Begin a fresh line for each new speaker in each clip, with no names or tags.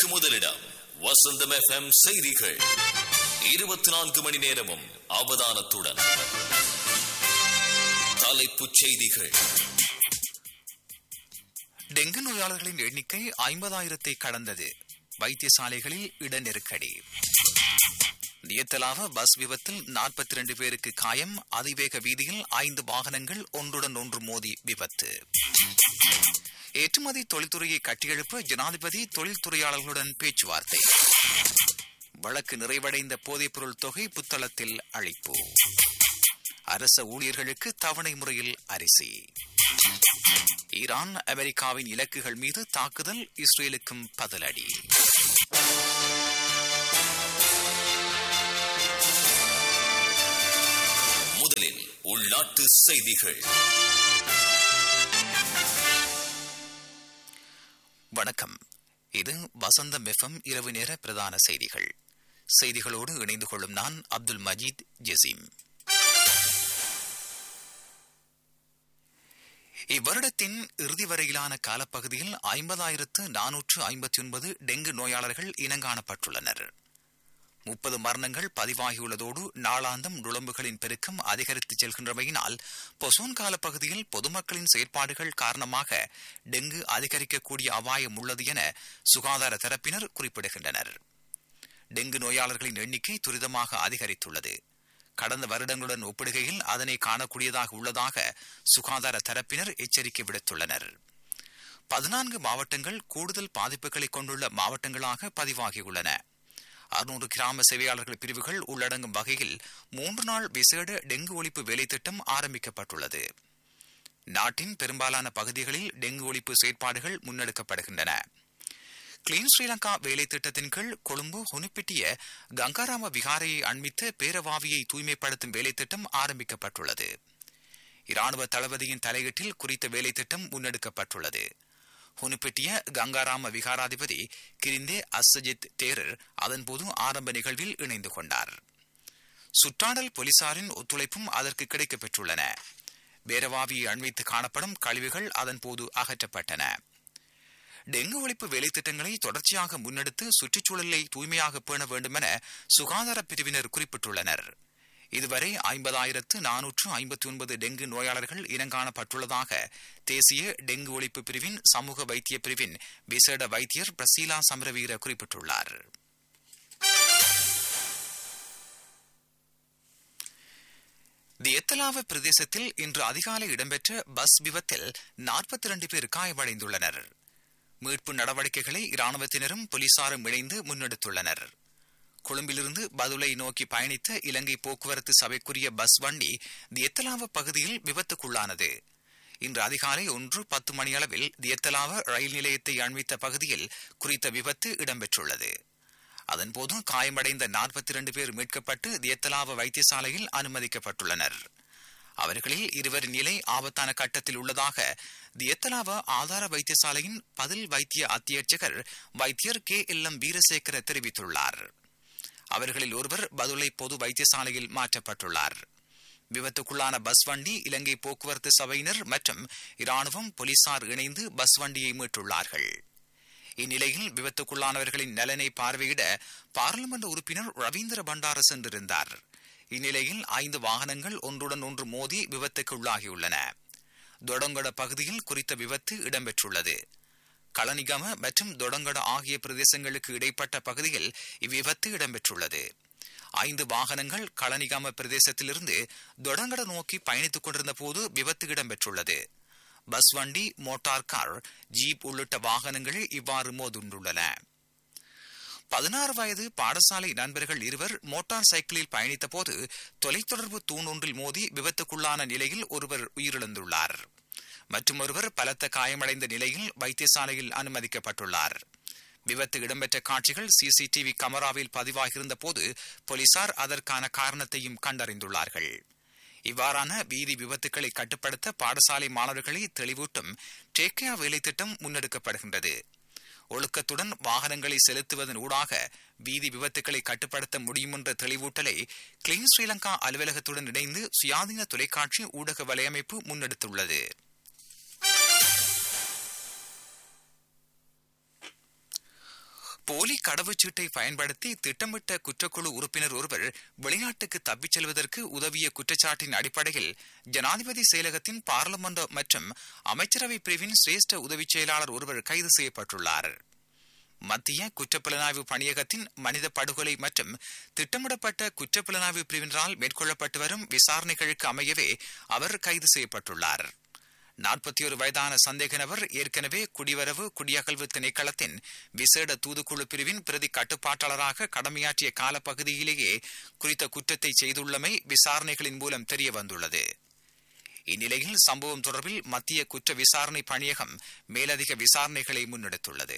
செய்திகளுக்கு முதலிடம் வசந்தம் எஃப்எம் செய்திகள் இருபத்தி நான்கு மணி நேரமும் அவதானத்துடன் தலைப்புச் செய்திகள்
டெங்கு நோயாளர்களின் எண்ணிக்கை ஐம்பதாயிரத்தை கடந்தது வைத்தியசாலைகளில் இட நெருக்கடி தியத்தலாவ பஸ் விபத்தில் நாற்பத்தி ரெண்டு பேருக்கு காயம் அதிவேக வீதியில் ஐந்து வாகனங்கள் ஒன்றுடன் ஒன்று மோதி விபத்து ஏற்றுமதி தொழில்துறையை கட்டியெழுப்ப ஜனாதிபதி தொழில்துறையாளர்களுடன் பேச்சுவார்த்தை வழக்கு நிறைவடைந்த போதைப்பொருள் தொகை புத்தளத்தில் அளிப்பு அரச ஊழியர்களுக்கு தவணை முறையில் அரிசி ஈரான் அமெரிக்காவின் இலக்குகள் மீது தாக்குதல் இஸ்ரேலுக்கும் பதிலடி
முதலில் உள்நாட்டு செய்திகள்
வணக்கம் இது வசந்தம் எஃப்எம் இரவு நேர பிரதான செய்திகள் செய்திகளோடு இணைந்து கொள்ளும் நான் அப்துல் மஜீத் ஜசீம் இவ்வருடத்தின் இறுதி வரையிலான காலப்பகுதியில் ஐம்பதாயிரத்து நானூற்று ஐம்பத்தி ஒன்பது டெங்கு நோயாளர்கள் இனங்காணப்பட்டுள்ளனர் முப்பது மரணங்கள் பதிவாகியுள்ளதோடு நாளாந்தம் நுழம்புகளின் பெருக்கம் அதிகரித்து செல்கின்றமையினால் பொசோன் கால பகுதியில் பொதுமக்களின் செயற்பாடுகள் காரணமாக டெங்கு அதிகரிக்கக்கூடிய அபாயம் உள்ளது என சுகாதார தரப்பினர் குறிப்பிடுகின்றனர் டெங்கு நோயாளர்களின் எண்ணிக்கை துரிதமாக அதிகரித்துள்ளது கடந்த வருடங்களுடன் ஒப்பிடுகையில் அதனை காணக்கூடியதாக உள்ளதாக சுகாதார தரப்பினர் எச்சரிக்கை விடுத்துள்ளனர் பதினான்கு மாவட்டங்கள் கூடுதல் பாதிப்புகளை கொண்டுள்ள மாவட்டங்களாக பதிவாகியுள்ளன அறுநூறு கிராம சேவையாளர்கள் பிரிவுகள் உள்ளடங்கும் வகையில் மூன்று நாள் விசேட டெங்கு ஒழிப்பு வேலை திட்டம் ஆரம்பிக்கப்பட்டுள்ளது நாட்டின் பெரும்பாலான பகுதிகளில் டெங்கு ஒழிப்பு செயற்பாடுகள் முன்னெடுக்கப்படுகின்றன கிளீன் ஸ்ரீலங்கா வேலை திட்டத்தின் கீழ் கொழும்பு ஹொனுப்பிட்டிய கங்காராம விகாரையை அண்மித்த பேரவாவியை தூய்மைப்படுத்தும் வேலை திட்டம் ஆரம்பிக்கப்பட்டுள்ளது இராணுவ தளபதியின் தலையீட்டில் குறித்த வேலை திட்டம் முன்னெடுக்கப்பட்டுள்ளது ஹுனுப்பிட்டிய கங்காராம விகாராதிபதி கிரிந்தே அசஜித் தேரர் அதன்போது ஆரம்ப நிகழ்வில் இணைந்து கொண்டார் சுற்றாடல் போலீசாரின் ஒத்துழைப்பும் அதற்கு கிடைக்கப் பெற்றுள்ளன பேரவாவியை அண்மித்து காணப்படும் கழிவுகள் அதன்போது அகற்றப்பட்டன டெங்கு ஒழிப்பு வேலைத்திட்டங்களை தொடர்ச்சியாக முன்னெடுத்து சுற்றுச்சூழலை தூய்மையாக பேண வேண்டுமென சுகாதார பிரிவினர் குறிப்பிட்டுள்ளனர் இதுவரை ஐம்பதாயிரத்து நானூற்று ஐம்பத்தி ஒன்பது டெங்கு நோயாளர்கள் இனங்காணப்பட்டுள்ளதாக தேசிய டெங்கு ஒழிப்பு பிரிவின் சமூக வைத்திய பிரிவின் விசேட வைத்தியர் பிரசீலா சமரவீர குறிப்பிட்டுள்ளார் தியத்தலாவ பிரதேசத்தில் இன்று அதிகாலை இடம்பெற்ற பஸ் விபத்தில் நாற்பத்தி இரண்டு பேர் காயமடைந்துள்ளனர் மீட்பு நடவடிக்கைகளை இராணுவத்தினரும் போலீசாரும் இணைந்து முன்னெடுத்துள்ளனர் கொழும்பிலிருந்து பதுளை நோக்கி பயணித்த இலங்கை போக்குவரத்து சபைக்குரிய பஸ் வண்டி தியத்தலாவ பகுதியில் விபத்துக்குள்ளானது இன்று அதிகாலை ஒன்று பத்து மணியளவில் தியத்தலாவ ரயில் நிலையத்தை அண்மித்த பகுதியில் குறித்த விபத்து இடம்பெற்றுள்ளது அதன்போது காயமடைந்த நாற்பத்தி இரண்டு பேர் மீட்கப்பட்டு தியத்தலாவ வைத்தியசாலையில் அனுமதிக்கப்பட்டுள்ளனர் அவர்களில் இருவரின் நிலை ஆபத்தான கட்டத்தில் உள்ளதாக தியத்தலாவ ஆதார வைத்தியசாலையின் பதில் வைத்திய அத்தியட்சகர் வைத்தியர் கே எல் எம் வீரசேகர தெரிவித்துள்ளார் அவர்களில் ஒருவர் பதுளை பொது வைத்தியசாலையில் மாற்றப்பட்டுள்ளார் விபத்துக்குள்ளான பஸ் வண்டி இலங்கை போக்குவரத்து சபையினர் மற்றும் இராணுவம் போலீசார் இணைந்து பஸ் வண்டியை மீட்டுள்ளார்கள் இந்நிலையில் விபத்துக்குள்ளானவர்களின் நலனை பார்வையிட பாராளுமன்ற உறுப்பினர் ரவீந்திர பண்டார சென்றிருந்தார் இந்நிலையில் ஐந்து வாகனங்கள் ஒன்றுடன் ஒன்று மோதி விபத்துக்கு உள்ளாகியுள்ளன தொடங்கட பகுதியில் குறித்த விபத்து இடம்பெற்றுள்ளது களனிகம மற்றும் தொடங்கட ஆகிய பிரதேசங்களுக்கு இடைப்பட்ட பகுதியில் இவ்விபத்து இடம்பெற்றுள்ளது ஐந்து வாகனங்கள் களனிகம பிரதேசத்திலிருந்து தொடங்கட நோக்கி பயணித்துக் கொண்டிருந்த போது விபத்து இடம்பெற்றுள்ளது பஸ் வண்டி மோட்டார் கார் ஜீப் உள்ளிட்ட வாகனங்கள் இவ்வாறு மோதுண்டுள்ளன பதினாறு வயது பாடசாலை நண்பர்கள் இருவர் மோட்டார் சைக்கிளில் பயணித்த போது தொலைத்தொடர்பு தூண் ஒன்றில் மோதி விபத்துக்குள்ளான நிலையில் ஒருவர் உயிரிழந்துள்ளார் மற்றும் ஒருவர் பலத்த காயமடைந்த நிலையில் வைத்தியசாலையில் அனுமதிக்கப்பட்டுள்ளார் விபத்து இடம்பெற்ற காட்சிகள் சிசிடிவி கமராவில் பதிவாகியிருந்த போது போலீசார் அதற்கான காரணத்தையும் கண்டறிந்துள்ளார்கள் இவ்வாறான வீதி விபத்துக்களை கட்டுப்படுத்த பாடசாலை மாணவர்களை தெளிவூட்டும் டேக்கியா வேலை திட்டம் முன்னெடுக்கப்படுகின்றது ஒழுக்கத்துடன் வாகனங்களை செலுத்துவதன் ஊடாக வீதி விபத்துக்களை கட்டுப்படுத்த முடியும் என்ற தெளிவூட்டலை கிளீன் ஸ்ரீலங்கா அலுவலகத்துடன் இணைந்து சுயாதீன தொலைக்காட்சி ஊடக வலையமைப்பு முன்னெடுத்துள்ளது போலி கடவுச்சீட்டை பயன்படுத்தி திட்டமிட்ட குற்றக்குழு உறுப்பினர் ஒருவர் வெளிநாட்டுக்கு தப்பிச் செல்வதற்கு உதவிய குற்றச்சாட்டின் அடிப்படையில் ஜனாதிபதி செயலகத்தின் பாராளுமன்ற மற்றும் அமைச்சரவை பிரிவின் சிரேஷ்ட உதவிச் செயலாளர் ஒருவர் கைது செய்யப்பட்டுள்ளார் மத்திய குற்றப்புலனாய்வு பணியகத்தின் மனித படுகொலை மற்றும் திட்டமிடப்பட்ட குற்றப்புலனாய்வு பிரிவினரால் மேற்கொள்ளப்பட்டு வரும் விசாரணைகளுக்கு அமையவே அவர் கைது செய்யப்பட்டுள்ளார் நாற்பத்தி ஒரு வயதான சந்தேக நபர் ஏற்கனவே குடிவரவு குடியகல்வு திணைக்களத்தின் விசேட தூதுக்குழு பிரிவின் பிரதி கட்டுப்பாட்டாளராக கடமையாற்றிய காலப்பகுதியிலேயே குறித்த குற்றத்தை செய்துள்ளமை விசாரணைகளின் மூலம் தெரிய வந்துள்ளது இந்நிலையில் சம்பவம் தொடர்பில் மத்திய குற்ற விசாரணை பணியகம் மேலதிக விசாரணைகளை முன்னெடுத்துள்ளது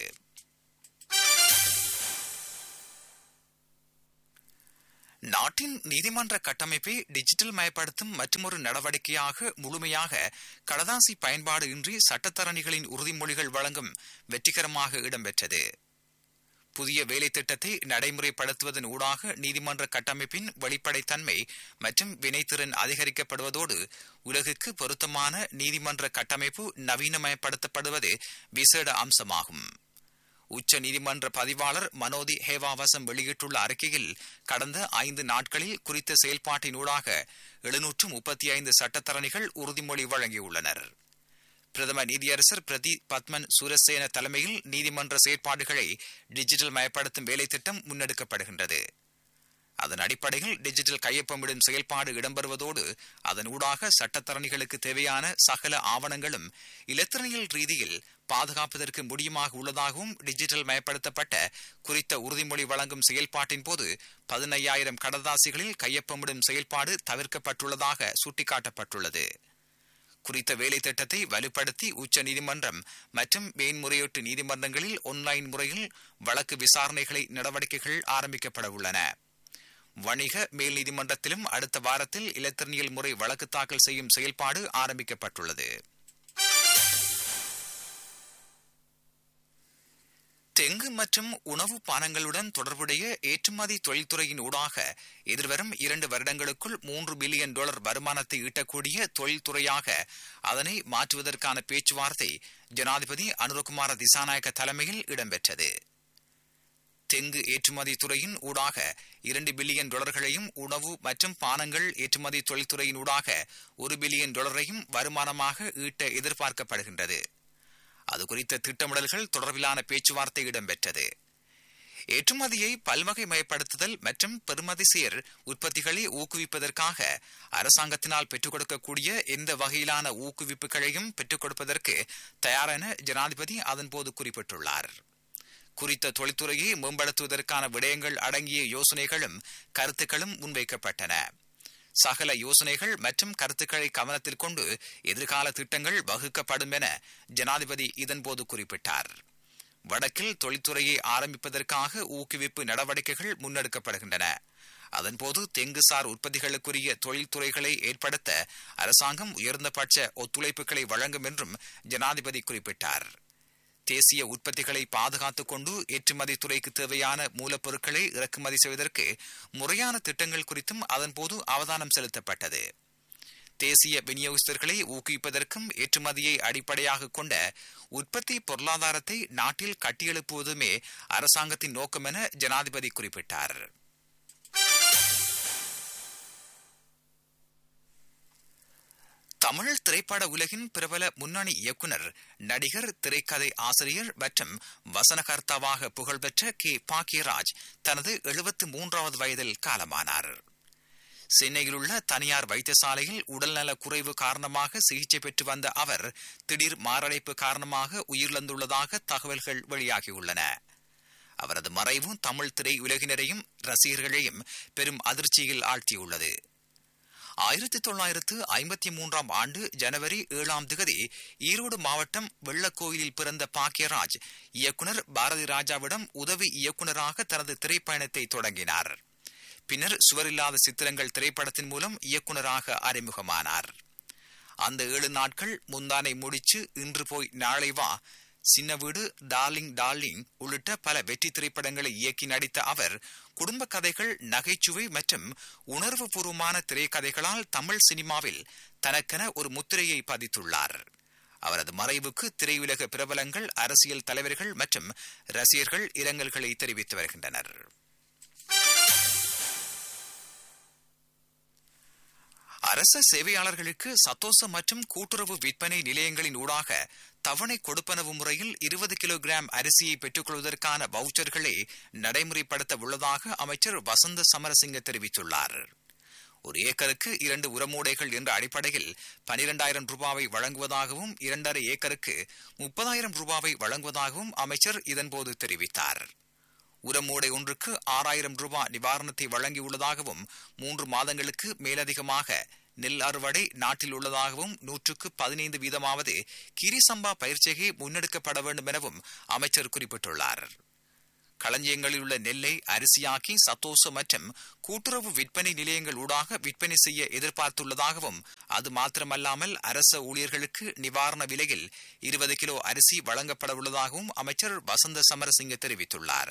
நாட்டின் நீதிமன்ற கட்டமைப்பை டிஜிட்டல் மயப்படுத்தும் மற்றொரு நடவடிக்கையாக முழுமையாக கடதாசி பயன்பாடு இன்றி சட்டத்தரணிகளின் உறுதிமொழிகள் வழங்கும் வெற்றிகரமாக இடம்பெற்றது புதிய வேலை திட்டத்தை நடைமுறைப்படுத்துவதன் ஊடாக நீதிமன்ற கட்டமைப்பின் வெளிப்படைத்தன்மை மற்றும் வினைத்திறன் அதிகரிக்கப்படுவதோடு உலகுக்கு பொருத்தமான நீதிமன்ற கட்டமைப்பு நவீனமயப்படுத்தப்படுவது விசேட அம்சமாகும் உச்ச நீதிமன்ற பதிவாளர் மனோதி ஹேவாவசம் வெளியிட்டுள்ள அறிக்கையில் கடந்த ஐந்து நாட்களில் குறித்த செயல்பாட்டினூடாக எழுநூற்று முப்பத்தி ஐந்து சட்டத்தரணிகள் உறுதிமொழி வழங்கியுள்ளனர் பிரதம நீதியரசர் பிரதி பத்மன் சூரசேன தலைமையில் நீதிமன்ற செயற்பாடுகளை டிஜிட்டல் மயப்படுத்தும் வேலை திட்டம் முன்னெடுக்கப்படுகின்றது அதன் அடிப்படையில் டிஜிட்டல் கையொப்பமிடும் செயல்பாடு இடம்பெறுவதோடு அதன் ஊடாக சட்டத்தரணிகளுக்கு தேவையான சகல ஆவணங்களும் இலத்திரனியல் ரீதியில் பாதுகாப்பதற்கு முடியுமாக உள்ளதாகவும் டிஜிட்டல் மயப்படுத்தப்பட்ட குறித்த உறுதிமொழி வழங்கும் செயல்பாட்டின் போது பதினையாயிரம் கடதாசிகளில் கையொப்பமிடும் செயல்பாடு தவிர்க்கப்பட்டுள்ளதாக சுட்டிக்காட்டப்பட்டுள்ளது குறித்த வேலை திட்டத்தை வலுப்படுத்தி உச்ச நீதிமன்றம் மற்றும் மேன்முறையீட்டு நீதிமன்றங்களில் ஒன்லைன் முறையில் வழக்கு விசாரணைகளை நடவடிக்கைகள் ஆரம்பிக்கப்பட உள்ளன வணிக மேல் நீதிமன்றத்திலும் அடுத்த வாரத்தில் இலத்திரனியல் முறை வழக்கு தாக்கல் செய்யும் செயல்பாடு ஆரம்பிக்கப்பட்டுள்ளது தெங்கு மற்றும் உணவு பானங்களுடன் தொடர்புடைய ஏற்றுமதி தொழில்துறையின் ஊடாக எதிர்வரும் இரண்டு வருடங்களுக்குள் மூன்று பில்லியன் டாலர் வருமானத்தை ஈட்டக்கூடிய தொழில்துறையாக அதனை மாற்றுவதற்கான பேச்சுவார்த்தை ஜனாதிபதி அனுரகுமார திசாநாயக்க தலைமையில் இடம்பெற்றது தெங்கு ஏற்றுமதி துறையின் ஊடாக இரண்டு பில்லியன் டாலர்களையும் உணவு மற்றும் பானங்கள் ஏற்றுமதி தொழில்துறையின் ஊடாக ஒரு பில்லியன் டாலரையும் வருமானமாக ஈட்ட எதிர்பார்க்கப்படுகின்றது அது குறித்த திட்டமிடல்கள் தொடர்பிலான பேச்சுவார்த்தை இடம்பெற்றது ஏற்றுமதியை பல்வகைமயப்படுத்துதல் மற்றும் பெறுமதிசேர் உற்பத்திகளை ஊக்குவிப்பதற்காக அரசாங்கத்தினால் பெற்றுக் கொடுக்கக்கூடிய எந்த வகையிலான ஊக்குவிப்புகளையும் பெற்றுக் கொடுப்பதற்கு தயாரென ஜனாதிபதி அதன்போது குறிப்பிட்டுள்ளார் குறித்த தொழில்துறையை மேம்படுத்துவதற்கான விடயங்கள் அடங்கிய யோசனைகளும் கருத்துக்களும் முன்வைக்கப்பட்டன சகல யோசனைகள் மற்றும் கருத்துக்களை கவனத்தில் கொண்டு எதிர்கால திட்டங்கள் வகுக்கப்படும் என ஜனாதிபதி இதன்போது குறிப்பிட்டார் வடக்கில் தொழில்துறையை ஆரம்பிப்பதற்காக ஊக்குவிப்பு நடவடிக்கைகள் முன்னெடுக்கப்படுகின்றன அதன்போது தெங்குசார் உற்பத்திகளுக்குரிய தொழில்துறைகளை ஏற்படுத்த அரசாங்கம் உயர்ந்தபட்ச ஒத்துழைப்புகளை வழங்கும் என்றும் ஜனாதிபதி குறிப்பிட்டார் தேசிய உற்பத்திகளை பாதுகாத்துக் கொண்டு ஏற்றுமதி துறைக்கு தேவையான மூலப்பொருட்களை இறக்குமதி செய்வதற்கு முறையான திட்டங்கள் குறித்தும் அதன்போது அவதானம் செலுத்தப்பட்டது தேசிய விநியோகஸ்தர்களை ஊக்குவிப்பதற்கும் ஏற்றுமதியை அடிப்படையாக கொண்ட உற்பத்தி பொருளாதாரத்தை நாட்டில் கட்டியெழுப்புவதுமே அரசாங்கத்தின் நோக்கம் என ஜனாதிபதி குறிப்பிட்டார் தமிழ் திரைப்பட உலகின் பிரபல முன்னணி இயக்குனர் நடிகர் திரைக்கதை ஆசிரியர் மற்றும் வசனகர்த்தாவாக புகழ்பெற்ற கே பாக்கியராஜ் தனது எழுபத்து மூன்றாவது வயதில் காலமானார் சென்னையில் உள்ள தனியார் வைத்தியசாலையில் உடல்நல குறைவு காரணமாக சிகிச்சை பெற்று வந்த அவர் திடீர் மாரடைப்பு காரணமாக உயிரிழந்துள்ளதாக தகவல்கள் வெளியாகியுள்ளன அவரது மறைவு தமிழ் திரை உலகினரையும் ரசிகர்களையும் பெரும் அதிர்ச்சியில் ஆழ்த்தியுள்ளது ஆயிரத்தி தொள்ளாயிரத்து ஐம்பத்தி மூன்றாம் ஆண்டு ஜனவரி ஏழாம் திகதி ஈரோடு மாவட்டம் வெள்ளக்கோயிலில் பிறந்த பாக்கியராஜ் இயக்குனர் பாரதி ராஜாவிடம் உதவி இயக்குனராக தனது திரைப்பயணத்தை தொடங்கினார் பின்னர் சுவரில்லாத சித்திரங்கள் திரைப்படத்தின் மூலம் இயக்குனராக அறிமுகமானார் அந்த ஏழு நாட்கள் முந்தானை முடிச்சு இன்று போய் நாளை வா சின்ன வீடு டார்லிங் டார்லிங் உள்ளிட்ட பல வெற்றி திரைப்படங்களை இயக்கி நடித்த அவர் குடும்ப கதைகள் நகைச்சுவை மற்றும் உணர்வு பூர்வமான திரைக்கதைகளால் தமிழ் சினிமாவில் தனக்கென ஒரு முத்திரையை பதித்துள்ளார் அவரது மறைவுக்கு திரையுலக பிரபலங்கள் அரசியல் தலைவர்கள் மற்றும் ரசிகர்கள் இரங்கல்களை தெரிவித்து வருகின்றனர் அரச சேவையாளர்களுக்கு சத்தோச மற்றும் கூட்டுறவு விற்பனை நிலையங்களின் ஊடாக தவணை கொடுப்பனவு முறையில் இருபது கிலோகிராம் அரிசியை பெற்றுக்கொள்வதற்கான வவுச்சர்களை நடைமுறைப்படுத்த உள்ளதாக அமைச்சர் வசந்த சமரசிங்க தெரிவித்துள்ளார் ஒரு ஏக்கருக்கு இரண்டு உரமூடைகள் என்ற அடிப்படையில் பனிரெண்டாயிரம் ரூபாவை வழங்குவதாகவும் இரண்டரை ஏக்கருக்கு முப்பதாயிரம் ரூபாவை வழங்குவதாகவும் அமைச்சர் இதன்போது தெரிவித்தார் உரமூடை ஒன்றுக்கு ஆறாயிரம் ரூபாய் நிவாரணத்தை வழங்கியுள்ளதாகவும் மூன்று மாதங்களுக்கு மேலதிகமாக நெல் அறுவடை நாட்டில் உள்ளதாகவும் நூற்றுக்கு பதினைந்து வீதமாவது கிரிசம்பா பயிற்சிகை முன்னெடுக்கப்பட வேண்டும் எனவும் அமைச்சர் குறிப்பிட்டுள்ளார் களஞ்சியங்களில் உள்ள நெல்லை அரிசியாக்கி சத்தோச மற்றும் கூட்டுறவு விற்பனை நிலையங்கள் ஊடாக விற்பனை செய்ய எதிர்பார்த்துள்ளதாகவும் அது மாத்திரமல்லாமல் அரச ஊழியர்களுக்கு நிவாரண விலையில் இருபது கிலோ அரிசி வழங்கப்பட உள்ளதாகவும் அமைச்சர் வசந்த சமரசிங்க தெரிவித்துள்ளார்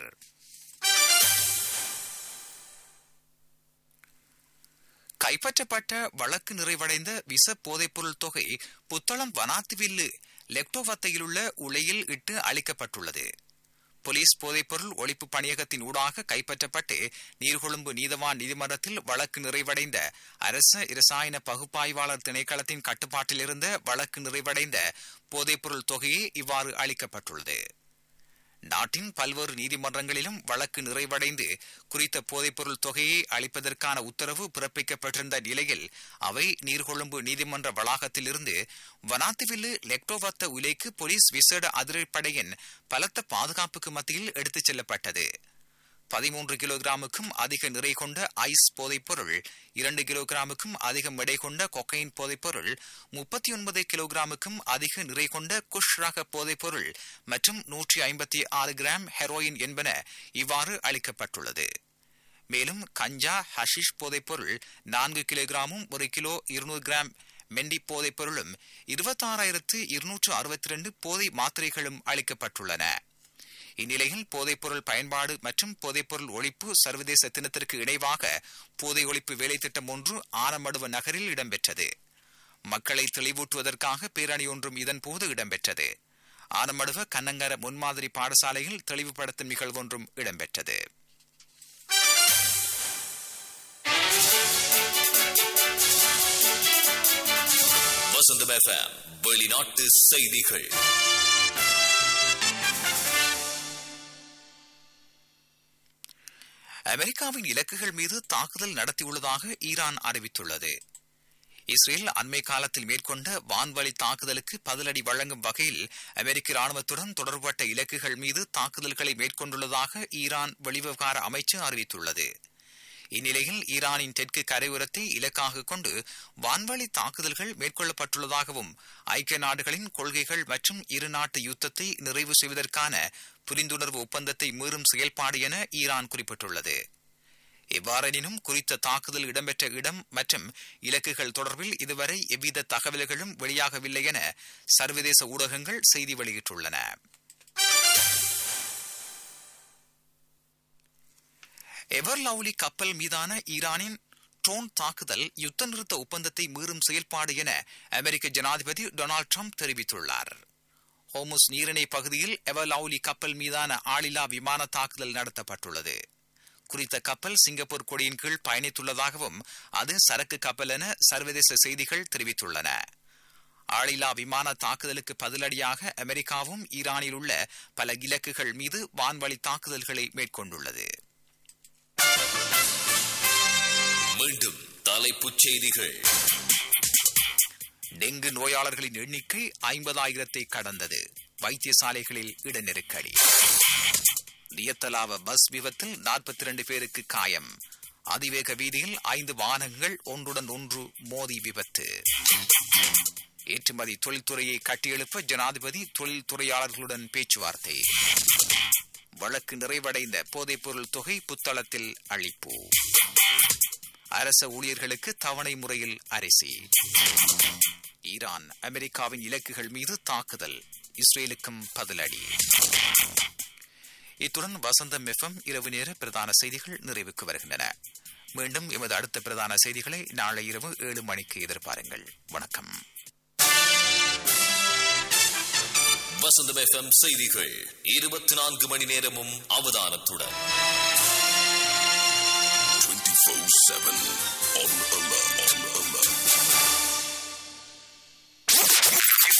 கைப்பற்றப்பட்ட வழக்கு நிறைவடைந்த விச போதைப்பொருள் தொகை புத்தளம் வனாத்துவில்லு லெப்டோவத்தையில் உள்ள உலையில் இட்டு அளிக்கப்பட்டுள்ளது போலீஸ் போதைப்பொருள் ஒழிப்பு பணியகத்தின் ஊடாக கைப்பற்றப்பட்டு நீர்கொழும்பு நீதவான் நீதிமன்றத்தில் வழக்கு நிறைவடைந்த அரச இரசாயன பகுப்பாய்வாளர் திணைக்களத்தின் கட்டுப்பாட்டில் இருந்த வழக்கு நிறைவடைந்த போதைப்பொருள் தொகையே இவ்வாறு அளிக்கப்பட்டுள்ளது நாட்டின் பல்வேறு நீதிமன்றங்களிலும் வழக்கு நிறைவடைந்து குறித்த போதைப்பொருள் தொகையை அளிப்பதற்கான உத்தரவு பிறப்பிக்கப்பட்டிருந்த நிலையில் அவை நீர்கொழும்பு நீதிமன்ற வளாகத்திலிருந்து வனாத்துவில்லு லெக்டோவத்த உலைக்கு போலீஸ் விசேட அதிரடிப்படையின் பலத்த பாதுகாப்புக்கு மத்தியில் எடுத்துச் செல்லப்பட்டது பதிமூன்று கிலோகிராமுக்கும் அதிக நிறை கொண்ட ஐஸ் போதைப்பொருள் இரண்டு கிலோகிராமுக்கும் அதிகம் எடை கொண்ட கொக்கைன் போதைப்பொருள் முப்பத்தி ஒன்பது கிலோகிராமுக்கும் அதிக நிறை கொண்ட குஷ் ரக போதைப்பொருள் மற்றும் நூற்றி ஐம்பத்தி ஆறு கிராம் ஹெரோயின் என்பன இவ்வாறு அளிக்கப்பட்டுள்ளது மேலும் கஞ்சா ஹஷிஷ் போதைப்பொருள் நான்கு கிலோகிராமும் ஒரு கிலோ இருநூறு கிராம் மெண்டி போதைப் பொருளும் இருபத்தாறாயிரத்து இருநூற்று அறுபத்தி ரெண்டு போதை மாத்திரைகளும் அளிக்கப்பட்டுள்ளன இந்நிலையில் போதைப்பொருள் பயன்பாடு மற்றும் போதைப்பொருள் ஒழிப்பு சர்வதேச தினத்திற்கு இணைவாக போதை ஒழிப்பு வேலை திட்டம் ஒன்று ஆனமடுவ நகரில் இடம்பெற்றது மக்களை தெளிவூட்டுவதற்காக பேரணி ஒன்றும் இதன்போது இடம்பெற்றது ஆனமடுவ கண்ணங்கர முன்மாதிரி பாடசாலையில் தெளிவுபடுத்தும் நிகழ்வொன்றும் இடம்பெற்றது
வசந்தம் எஃப்எம் வெளிநாட்டு செய்திகள்
அமெரிக்காவின் இலக்குகள் மீது தாக்குதல் நடத்தியுள்ளதாக ஈரான் அறிவித்துள்ளது இஸ்ரேல் அண்மை காலத்தில் மேற்கொண்ட வான்வழி தாக்குதலுக்கு பதிலடி வழங்கும் வகையில் அமெரிக்க ராணுவத்துடன் தொடர்பட்ட இலக்குகள் மீது தாக்குதல்களை மேற்கொண்டுள்ளதாக ஈரான் வெளிவிவகார அமைச்சு அறிவித்துள்ளது இந்நிலையில் ஈரானின் தெற்கு கரையோரத்தை இலக்காக கொண்டு வான்வழி தாக்குதல்கள் மேற்கொள்ளப்பட்டுள்ளதாகவும் ஐக்கிய நாடுகளின் கொள்கைகள் மற்றும் இரு நாட்டு யுத்தத்தை நிறைவு செய்வதற்கான புரிந்துணர்வு ஒப்பந்தத்தை மீறும் செயல்பாடு என ஈரான் குறிப்பிட்டுள்ளது எவ்வாறெனினும் குறித்த தாக்குதல் இடம்பெற்ற இடம் மற்றும் இலக்குகள் தொடர்பில் இதுவரை எவ்வித தகவல்களும் வெளியாகவில்லை என சர்வதேச ஊடகங்கள் செய்தி வெளியிட்டுள்ளன எவர்லவுலி கப்பல் மீதான ஈரானின் ட்ரோன் தாக்குதல் யுத்த நிறுத்த ஒப்பந்தத்தை மீறும் செயல்பாடு என அமெரிக்க ஜனாதிபதி டொனால்டு ட்ரம்ப் தெரிவித்துள்ளார் ஹோமுஸ் நீரிணை பகுதியில் எவர்லவுலி கப்பல் மீதான ஆளில்லா விமான தாக்குதல் நடத்தப்பட்டுள்ளது குறித்த கப்பல் சிங்கப்பூர் கொடியின் கீழ் பயணித்துள்ளதாகவும் அது சரக்கு கப்பல் என சர்வதேச செய்திகள் தெரிவித்துள்ளன ஆளில்லா விமான தாக்குதலுக்கு பதிலடியாக அமெரிக்காவும் ஈரானில் உள்ள பல இலக்குகள் மீது வான்வழி தாக்குதல்களை மேற்கொண்டுள்ளது
மீண்டும் தலைப்புச் செய்திகள்
டெங்கு நோயாளர்களின் எண்ணிக்கை ஐம்பதாயிரத்தை கடந்தது வைத்தியசாலைகளில் இட நெருக்கடி லியத்தலாவ பஸ் விபத்தில் நாற்பத்தி இரண்டு பேருக்கு காயம் அதிவேக வீதியில் ஐந்து வாகனங்கள் ஒன்றுடன் ஒன்று மோதி விபத்து ஏற்றுமதி தொழில்துறையை கட்டியெழுப்ப ஜனாதிபதி தொழில் துறையாளர்களுடன் பேச்சுவார்த்தை வழக்கு நிறைவடைந்த போதைப்பொருள் தொகை புத்தளத்தில் அளிப்பு அரச ஊழியர்களுக்கு தவணை முறையில் அரிசி ஈரான் அமெரிக்காவின் இலக்குகள் மீது தாக்குதல் இஸ்ரேலுக்கும் பதிலடி இத்துடன் வசந்தம் எஃப்எம் இரவு நேர பிரதான செய்திகள் நிறைவுக்கு வருகின்றன மீண்டும் எமது அடுத்த பிரதான செய்திகளை நாளை இரவு ஏழு மணிக்கு எதிர்பாருங்கள் வணக்கம்
வசந்தம் எஃப்எம் செய்திகள் இருபத்தி நான்கு மணி நேரமும் அவதானத்துடன்
24 7 on alert.